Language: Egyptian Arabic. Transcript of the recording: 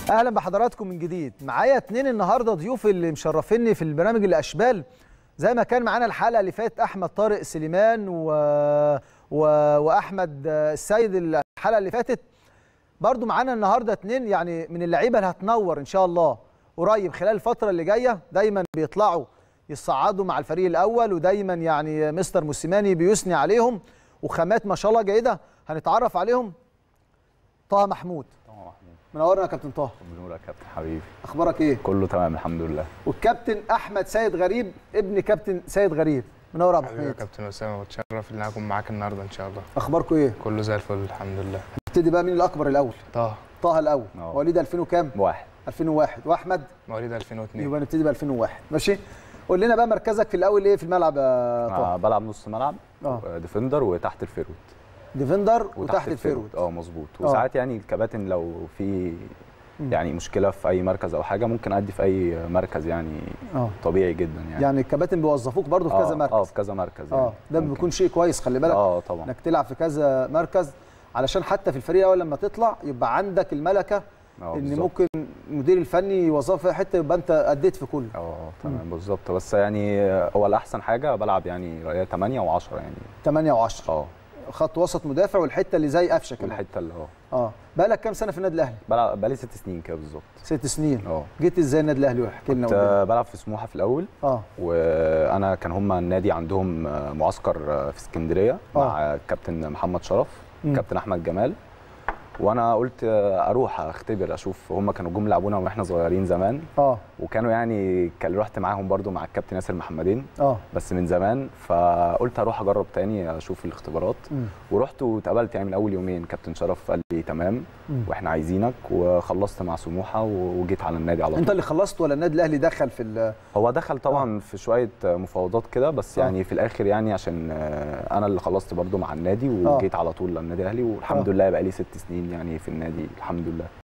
اهلا بحضراتكم من جديد معايا اتنين النهارده ضيوف اللي مشرفيني في البرنامج الاشبال زي ما كان معانا الحلقه اللي فاتت احمد طارق سليمان و... و... واحمد السيد الحلقه اللي فاتت برضو معانا النهارده اتنين يعني من اللعيبه اللي هتنور ان شاء الله قريب خلال الفتره اللي جايه دايما بيطلعوا يصعدوا مع الفريق الاول ودايما يعني مستر موسيماني بيثني عليهم وخامات ما شاء الله جيده هنتعرف عليهم طه محمود طه محمود منورنا يا كابتن طه بنور يا كابتن حبيبي اخبارك ايه كله تمام الحمد لله والكابتن احمد سيد غريب ابن كابتن سيد غريب منور يا ابو حبيبي يا حميد كابتن اسامه متشرف ان انا اكون معاك النهارده ان شاء الله اخباركم ايه كله زي الفل الحمد لله نبتدي بقى مين الاكبر الاول طه طه الاول أه. مواليد 2000 وكام واحد 2001 واحمد مواليد 2002 يبقى نبتدي ب 2001 ماشي قول لنا بقى مركزك في الاول ايه في الملعب يا طه آه بلعب نص ملعب اه ديفندر وتحت الفيرود ديفندر وتحت الفيرود اه مظبوط آه. وساعات يعني الكباتن لو في مم. يعني مشكله في اي مركز او حاجه ممكن ادي في اي مركز يعني اه طبيعي جدا يعني يعني الكباتن بيوظفوك برضو في آه، كذا مركز اه في كذا مركز يعني اه ده ممكن. بيكون شيء كويس خلي بالك اه طبعا انك تلعب في كذا مركز علشان حتى في الفريق الاول لما تطلع يبقى عندك الملكه آه، ان بالظبط. ممكن المدير الفني يوظفك في حته يبقى انت اديت في كله اه تمام بالظبط بس يعني هو الاحسن حاجه بلعب يعني 8 و10 يعني 8 و10 اه خط وسط مدافع والحته اللي زي قفشه كمان والحته اللي اه اه بقالك كام سنه في النادي الاهلي بلعب بقالي ست سنين كده بالظبط ست سنين اه جيت ازاي النادي الاهلي واحكي لنا كنت قول لنا. بلعب في سموحه في الاول اه وانا كان هم النادي عندهم معسكر في اسكندريه آه. مع الكابتن محمد شرف مم. كابتن احمد جمال وانا قلت اروح اختبر اشوف هم كانوا جم لعبونا واحنا صغيرين زمان اه وكانوا يعني كان رحت معاهم برضو مع الكابتن ياسر محمدين اه بس من زمان فقلت اروح اجرب تاني اشوف الاختبارات مم. ورحت واتقابلت يعني من اول يومين كابتن شرف قال لي تمام مم. واحنا عايزينك وخلصت مع سموحه وجيت على النادي على طول انت اللي خلصت ولا النادي الاهلي دخل في ال- هو دخل طبعا في شويه مفاوضات كده بس آه. يعني في الاخر يعني عشان آه، انا اللي خلصت برضو مع النادي آه. وجيت على طول للنادي الاهلي والحمد آه. لله بقى لي ست سنين يعني في النادي الحمد لله